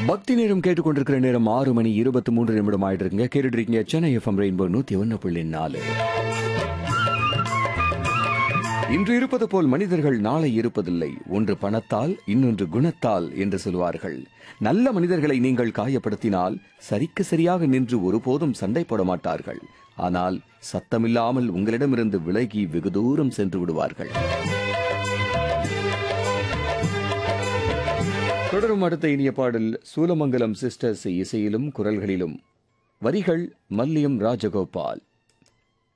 பக்தி நேரம் கேட்டுக்கொண்டிருக்கிற நேரம் ஆறு மணி இருபத்தி மூன்று நிமிடம் ஆயிட்டு இருக்குங்க கேட்டுட்டு இருக்கீங்க சென்னை எஃப்எம் ரெயின்போ நூத்தி ஒன்னு புள்ளி நாலு இன்று இருப்பது போல் மனிதர்கள் நாளை இருப்பதில்லை ஒன்று பணத்தால் இன்னொன்று குணத்தால் என்று சொல்வார்கள் நல்ல மனிதர்களை நீங்கள் காயப்படுத்தினால் சரிக்கு சரியாக நின்று ஒருபோதும் சண்டை போட மாட்டார்கள் ஆனால் சத்தமில்லாமல் உங்களிடமிருந்து விலகி வெகு தூரம் சென்று விடுவார்கள் தொடரும் அடுத்த இனிய பாடல் சூலமங்கலம் சிஸ்டர்ஸ் இசையிலும் குரல்களிலும் வரிகள் மல்லியம் ராஜகோபால்